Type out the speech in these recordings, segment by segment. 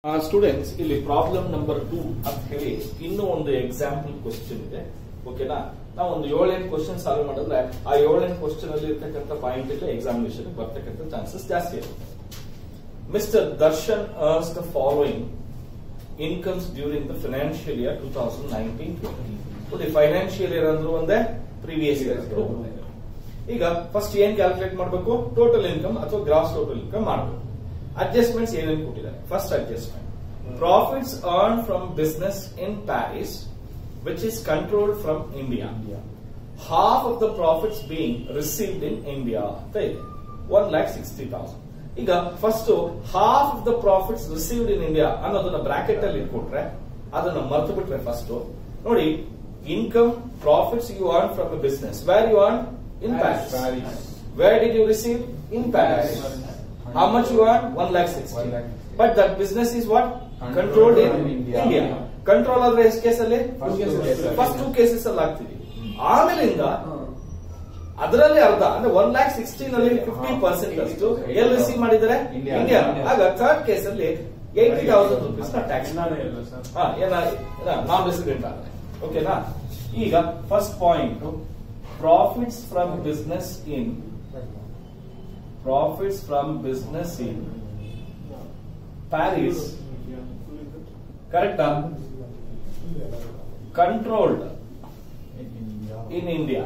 Students ಇಲ್ಲಿ problem number two ಅಂತ ಹೇಳಿ ಇನ್ನೂ ಒಂದು ಎಕ್ಸಾಂಪಲ್ ಕ್ವಶನ್ ಇದೆ ಓಕೆನಾ ನಾವು ಒಂದು ಏಳೆಂಟು ಕ್ವಶನ್ ಸಾಲ್ವ್ ಮಾಡಿದ್ರೆ ಆ ಏಳೆಂಟು ಕ್ವಶನ್ ಅಲ್ಲಿ ಇರ್ತಕ್ಕಂಥ ಪಾಯಿಂಟ್ ಇಲ್ಲ ಎಕ್ಸಾಮಿನೇಷನ್ ಬರ್ತಕ್ಕಂಥ ಚಾನ್ಸಸ್ ಜಾಸ್ತಿ ಇರುತ್ತೆ Mister Darshan has the following incomes during the financial year two thousand nineteen twenty ನೋಡಿ ಫೈನಾನ್ಷಿಯಲ್ ಇಯರ್ ಅಂದ್ರೂ ಒಂದೇ ಪ್ರೀವಿಯಸ್ ಇಯರ್ ಅಂದ್ರೂ ಒಂದೇ ಈಗ ಫಸ್ಟ್ ಏನ್ ಕ್ಯಾಲ್ಕುಲೇಟ್ ಮಾಡಬೇಕು ಟೋಟಲ್ ಇನ್ಕಮ್ ಅಥವಾ ಗ್ರಾಸ್ ಟೋಟಲ್ ಇನ್ಕಮ್ ಮಾಡಬೇಕು ಅಡ್ಜಸ್ಟ್ಮೆಂಟ್ಸ್ ಏನೇನು ಕೊಟ್ಟಿದ್ದಾರೆ first adjustment profits earn from business in Paris which is controlled from India half of the profits being received in India ಅಂತ ಇದೆ ಒನ್ ಲ್ಯಾಕ್ ಸಿಕ್ಸ್ಟಿ ತೌಸಂಡ್ ಈಗ first half of the profits received in India ಅನ್ನೋದನ್ನ bracket ಅಲ್ಲಿ ಇಟ್ಕೊಟ್ರೆ ಅದನ್ನ ಮರ್ತು ಬಿಟ್ರೆ first ನೋಡಿ income profits you earn from business where you earn in Paris Paris. Where did you receive? In Paris. Paris. How much you earn? One lakh sixty. One lakh. But that business is what? Controlled Controlled in in India. India. Control ಆದ್ರೆ ಎಷ್ಟು ಕೇಸಲ್ಲಿ First two cases. First two cases ಅಲ್ಲಿ ಆಗ್ತೀವಿ ಆಮೇಲಿಂದ ಅದರಲ್ಲಿ ಅರ್ಧ ಅಂದ್ರೆ one lakh sixteen ಅಲ್ಲಿ ಫಿಫ್ಟಿ ಪರ್ಸೆಂಟ್ ಅಷ್ಟು ಎಲ್ಲಿ ರಿಸೀವ್ ಮಾಡಿದ್ದಾರೆ India. India India. ಆಗ ಥರ್ಡ್ ಕೇಸಲ್ಲಿ eighty thousand rupees tax sir non resident ಆದ್ರೆ ಓಕೆನಾ ಈಗ first point profits from business in profits from business in Paris ಕರೆಕ್ಟಾ ಕಂಟ್ರೋಲ್ಡ್ ಇನ್ ಇಂಡಿಯಾ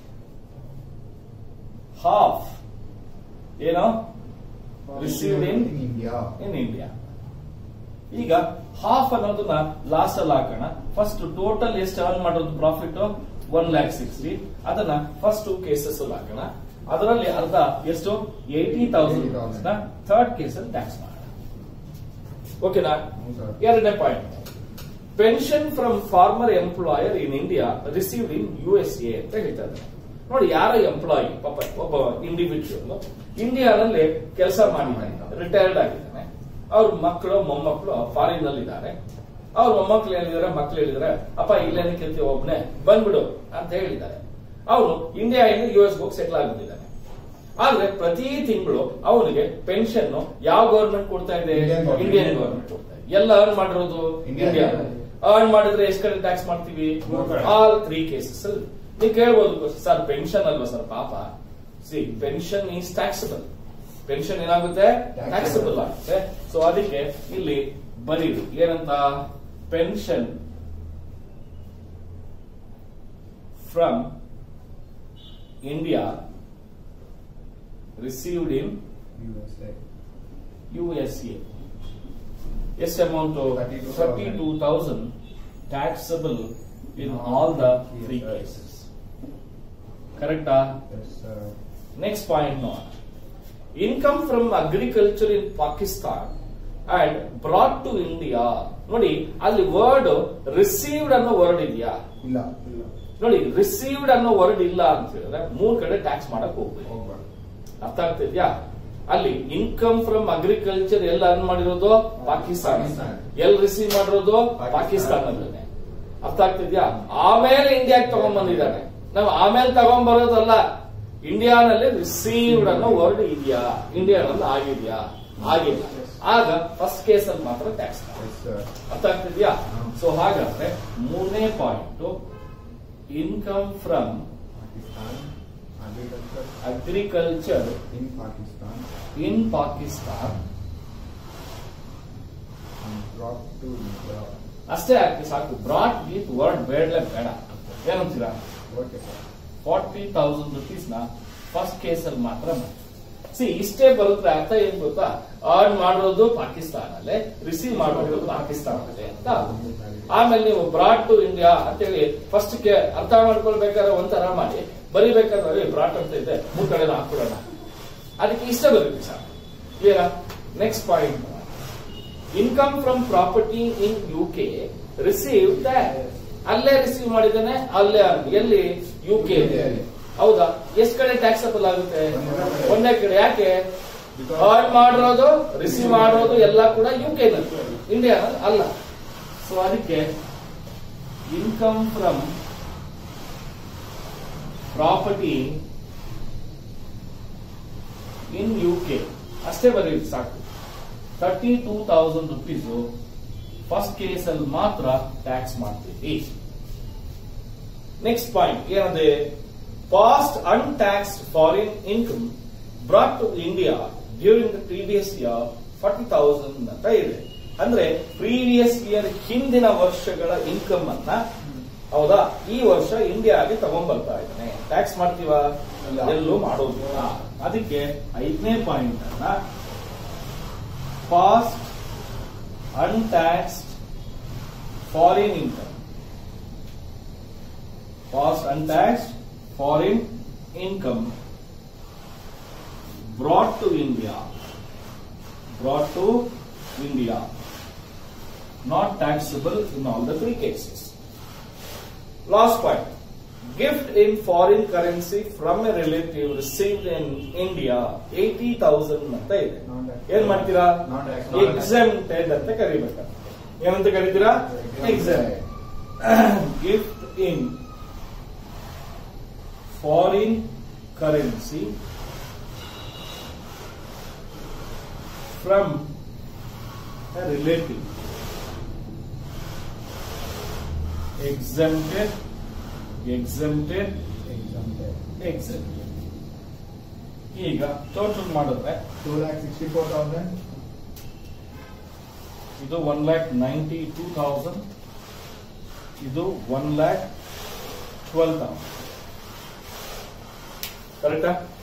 ಹಾಫ್ ಏನೋ received in India in India ಈಗ half ಅನ್ನೋದನ್ನ last ಅಲ್ಲಿ ಹಾಕೋಣ ಫಸ್ಟ್ ಟೋಟಲ್ ಎಷ್ಟು ಅರ್ನ್ ಮಾಡೋದು ಪ್ರಾಫಿಟ್ ಒನ್ ಲ್ಯಾಕ್ ಸಿಕ್ಸ್ಟಿ ಅದನ್ನ ಫಸ್ಟ್ ಟೂ ಕೇಸಸ್ ಅಲ್ಲಿ ಹಾಕೋಣ ಅದರಲ್ಲಿ ಅರ್ಧ ಎಷ್ಟು ಏಯ್ಟಿ ತೌಸಂಡ್ 80,000. ಥರ್ಡ್ ಕೇಸ್ ಅಲ್ಲಿ ಟ್ಯಾಕ್ಸ್ ಮಾಡೋಣ ಓಕೆನಾ ಹ್ಞೂ ಸರ್ ಎರಡನೇ point pension from former employer in India received in U S A ಅಂತ ಹೇಳ್ತಾ ಇದ್ದಾರೆ ನೋಡಿ ಯಾರ ಎಂಪ್ಲಾಯಿ ಪಾಪ ಒಬ್ಬ ಇಂಡಿವಿಜುವಲ್ ಇಂಡಿಯಾದಲ್ಲಿ ಕೆಲಸ ಮಾಡಿದ್ದಾನೆ ರಿಟೈರ್ಡ್ ಆಗಿದ್ದಾನೆ ಅವ್ರ ಮಕ್ಕಳು ಮೊಮ್ಮಕ್ಕಳು ಫಾರಿನ್ ನಲ್ಲಿ ಇದ್ದಾರೆ ಅವ್ರ ಮೊಮ್ಮಕ್ಕಳು ಹೇಳಿದಾರೆ ಮಕ್ಕಳು ಹೇಳಿದಾರೆ ಅಪ್ಪ ಇಲ್ಲೇನೆ ಕೇಳ್ತೀವಿ ಒಬ್ನೇ ಬಂದ್ಬಿಡು ಅಂತ ಹೇಳಿದ್ದಾರೆ ಅವನು ಇಂಡಿಯಾ ಇಂದ ಯು ಎಸ್ ಹೋಗಿ ಸೆಟ್ಲ್ ಆಗಿಬಿಟ್ಟಿದ್ದಾನೆ ಆದ್ರೆ ಪ್ರತಿ ತಿಂಗಳು ಅವನಿಗೆ ಪೆನ್ಷನ್ ಯಾವ ಗವರ್ಮೆಂಟ್ ಕೊಡ್ತಾ ಇದೆ Indian government. ಇಂಡಿಯನ್ ಗವರ್ಮೆಂಟ್ ಕೊಡ್ತಾ ಇದೆ ಎಲ್ಲ ಅರ್ನ್ ಮಾಡಿರೋದು India. ಇಂಡಿಯಾ ಅರ್ನ್ ಮಾಡಿದ್ರೆ ಎಷ್ಟು ಕಡೆ ಟ್ಯಾಕ್ಸ್ ಮಾಡ್ತೀವಿ ಮೂರ್ ಕಡೆ. ಆಲ್ ತ್ರೀ ಕೇಸಸ್ ಅಲ್ಲಿ ನೀವು ಕೇಳ್ಬೋದು ಸರ್ ಪೆನ್ಷನ್ ಅಲ್ವಾ ಸರ್ ಪಾಪ ಸಿ ಪೆನ್ಷನ್ ಈಸ್ ಟ್ಯಾಕ್ಸಬಲ್ ಪೆನ್ಷನ್ ಏನಾಗುತ್ತೆ Taxable. ಟ್ಯಾಕ್ಸಬಲ್ ಆಗುತ್ತೆ ಸೊ ಅದಕ್ಕೆ ಇಲ್ಲಿ ಬರೀರಿ ಏನಂತ pension from India received in U S A ಎಷ್ಟು amount 32,000. Thirty two thousand taxable in all the Yes, three sir. Cases ಕರೆಕ್ಟಾ ನೆಕ್ಸ್ಟ್ ಪಾಯಿಂಟ್ ನೋಡ income from agriculture in Pakistan and brought to India ನೋಡಿ ಅಲ್ಲಿ word received ಅನ್ನೋ word ಇದೆಯಾ ಇಲ್ಲ ನೋಡಿ received ಅನ್ನೋ ವರ್ಡ್ ಇಲ್ಲ ಅಂತ ಹೇಳಿದ್ರೆ ಮೂರ್ ಕಡೆ ಟ್ಯಾಕ್ಸ್ ಮಾಡಕ್ ಹೋಗ್ಬೇಕು ಹೋಗ್ಬಾರ್ದು ಅರ್ಥ ಆಗ್ತಿದ್ಯಾ ಅಲ್ಲಿ ಇನ್ಕಮ್ ಫ್ರಮ್ ಅಗ್ರಿಕಲ್ಚರ್ ಎಲ್ಲ ಅರ್ನ್ ಮಾಡಿರೋದು ಪಾಕಿಸ್ತಾನ ಪಾಕಿಸ್ತಾನ. ಎಲ್ ರಿಸೀವ್ ಮಾಡಿರೋದು ಪಾಕಿಸ್ತಾನ. ಪಾಕಿಸ್ತಾನದಲ್ಲೇ ಅರ್ಥ ಆಗ್ತಿದ್ಯಾ ಆಮೇಲೆ ಇಂಡಿಯಾಗೆ ತಗೊಂಡ್ಬಂದಿದ್ದಾನೆ ನಾವು ಆಮೇಲೆ ತಗೊಂಡ್ಬರೋದಲ್ಲ ಇಂಡಿಯಾನಲ್ಲಿ ರಿಸೀವ್ಡ್ ಅನ್ನೋ ವರ್ಡ್ ಇದೆಯಾ ಇಂಡಿಯಾನಲ್ಲಿ ಆಗಿದ್ಯಾ ಆಗಿಲ್ಲ ಆಗ ಫಸ್ಟ್ ಕೇಸ್ ಅಲ್ಲಿ ಮಾತ್ರ ಟ್ಯಾಕ್ಸ್ ಎಸ್ ಸರ್ ಅರ್ಥ ಆಗ್ತಿದ್ಯಾ ಹ್ಮ್. ಸೊ ಹಾಗಾದ್ರೆ ಮೂರನೇ point income from Pakistan agriculture agriculture in Pakistan in Pakistan drop to India ಅಷ್ಟೇ ಆಗ್ತಿ ಸಾಕು ಬ್ರಾಡ್ ವಿತ್ ವರ್ಡ್ ಬೇಡಲೇ ಬೇಡ ಏನಂತೀರಾ okay sir forty thousand rupees ನ ಫಸ್ಟ್ ಕೇಸ್ ಅಲ್ಲಿ ಮಾತ್ರ ಸಿ ಇಷ್ಟೇ ಬರುತ್ತೆ ಅರ್ಥ ಏನ್ ಗೊತ್ತಾ ಅರ್ನ್ ಮಾಡಿರೋದು ಪಾಕಿಸ್ತಾನಲ್ಲೇ ರಿಸೀವ್ ಮಾಡೋದು ಪಾಕಿಸ್ತಾನಲ್ಲೇ ಅಂತ ಆಮೇಲೆ ನೀವು ಬ್ರಾಡ್ ಟು ಇಂಡಿಯಾ ಅಂತೇಳಿ ಫಸ್ಟ್ ಗೆ ಅರ್ಥ ಮಾಡ್ಕೊಳ್ಬೇಕಾದ್ರೆ ಒಂಥರ ಮಾಡಿ ಬರಿಬೇಕಾದ್ರೆ ಬ್ರಾಡ್ ಅಂತ ಇದೆ ಮೂರ್ ಕಡೆ ಹಾಕ್ಬಿಡೋಣ ಅದಕ್ಕೆ ಇಷ್ಟ ಬರುತ್ತೆ ಸರ್ ಕ್ಲಿಯರಾ next point income from property in U K receive ಅಲ್ಲೇ ರಿಸೀವ್ ಮಾಡಿದ್ದಾನೆ ಅಲ್ಲೇ ಎಲ್ಲಿ ಯು ಕೆ ಹೌದಾ ಎಷ್ಟು ಕಡೆ ಟ್ಯಾಕ್ಸಬಲ್ ಆಗುತ್ತೆ ಒಂದೇ ಕಡೆ ಯಾಕೆ ಅರ್ನ್ ಮಾಡಿರೋದು ರಿಸೀವ್ ಮಾಡಿರೋದು ಎಲ್ಲ ಕೂಡ ಯು ಕೆ ಇಂಡಿಯಾ ಅಲ್ಲ ಸೊ ಅದಕ್ಕೆ income from property in U K ಅಷ್ಟೇ ಬರೀ ಸಾಕು thirty two thousand rupees first case ಅಲ್ಲಿ ಮಾತ್ರ ಟ್ಯಾಕ್ಸ್ ಮಾಡ್ತೀವಿ ನೆಕ್ಸ್ಟ್ ಪಾಯಿಂಟ್ ಏನಂದ್ರೆ past untaxed foreign income brought to India during the previous year forty thousand ಅಂತ ಇದೆ ಅಂದ್ರೆ ಪ್ರೀವಿಯಸ್ ಇಯರ್ ಹಿಂದಿನ ವರ್ಷಗಳ ಇನ್ಕಮ್ ಅನ್ನ ಹೌದಾ ಈ ವರ್ಷ ಇಂಡಿಯಾಗೆ ತಗೊಂಡ್ಬರ್ತಾ ಇದ್ದಾನೆ ಟ್ಯಾಕ್ಸ್ ಮಾಡ್ತೀವ ಇಲ್ಲ. ಎಲ್ಲೂ ಮಾಡೋದಿಲ್ಲ ಅದಕ್ಕೆ ಐದನೇ ಪಾಯಿಂಟ್ ಅನ್ನ past untaxed foreign income past untaxed foreign income brought to India, brought to India, not taxable in all the three cases. Last point. Gift in foreign currency from a relative received in India 80,000 ಅಂತ ಇದೆ Non-tax- ಏನ್ ಮಾಡ್ತೀರಾ Non-tax- exempted ಅಂತ ಕರಿಬೇಕ ಏನಂತ ಕರಿತೀರಾ exempt gift in foreign currency from a relative exempted exempted Exempted. exempted ಈಗ total ಮಾಡಿದ್ರೆ Two lakh sixty-four thousand. ಇದು one lakh ninety two thousand ಇದು ಒನ್ ಲ್ಯಾಕ್ ಟ್ವೆಲ್ ಥೌಸಂಡ್ ಕರೆಕ್ಟಾ